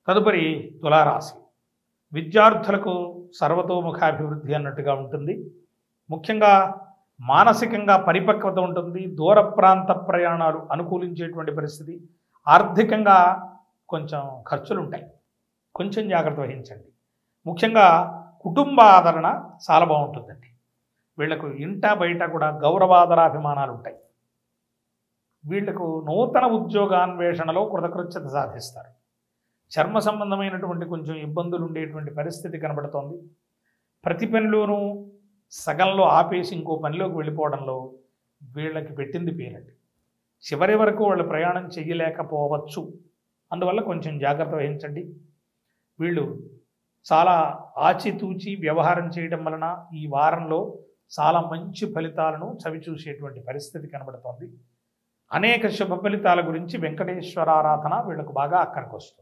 తదుపరి తులారాశి విద్యార్థులకు సర్వతోముఖాభివృద్ధి అన్నట్టుగా ఉంటుంది ముఖ్యంగా మానసికంగా పరిపక్వత ఉంటుంది దూర ప్రాంత ప్రయాణాలు అనుకూలించేటువంటి పరిస్థితి ఆర్థికంగా కొంచెం ఖర్చులు ఉంటాయి కొంచెం జాగ్రత్త వహించండి ముఖ్యంగా కుటుంబ ఆదరణ చాలా బాగుంటుందండి వీళ్లకు ఇంట బయట కూడా గౌరవాదరాభిమానాలు ఉంటాయి వీళ్లకు నూతన ఉద్యోగాన్వేషణలో కృతకృత్యత సాధిస్తారు చర్మ సంబంధమైనటువంటి కొంచెం ఇబ్బందులు ఉండేటువంటి పరిస్థితి కనబడుతోంది ప్రతి పనిలోనూ సగంలో ఆపేసి ఇంకో పనిలోకి వెళ్ళిపోవడంలో వీళ్ళకి పెట్టింది పేరండి చివరి వరకు వాళ్ళు ప్రయాణం చేయలేకపోవచ్చు అందువల్ల కొంచెం జాగ్రత్త వహించండి వీళ్ళు చాలా ఆచితూచి వ్యవహారం చేయడం వలన ఈ వారంలో చాలా మంచి ఫలితాలను చవిచూసేటువంటి పరిస్థితి కనబడుతోంది అనేక శుభ ఫలితాల గురించి వెంకటేశ్వర ఆరాధన వీళ్ళకు బాగా అక్కడికి వస్తుంది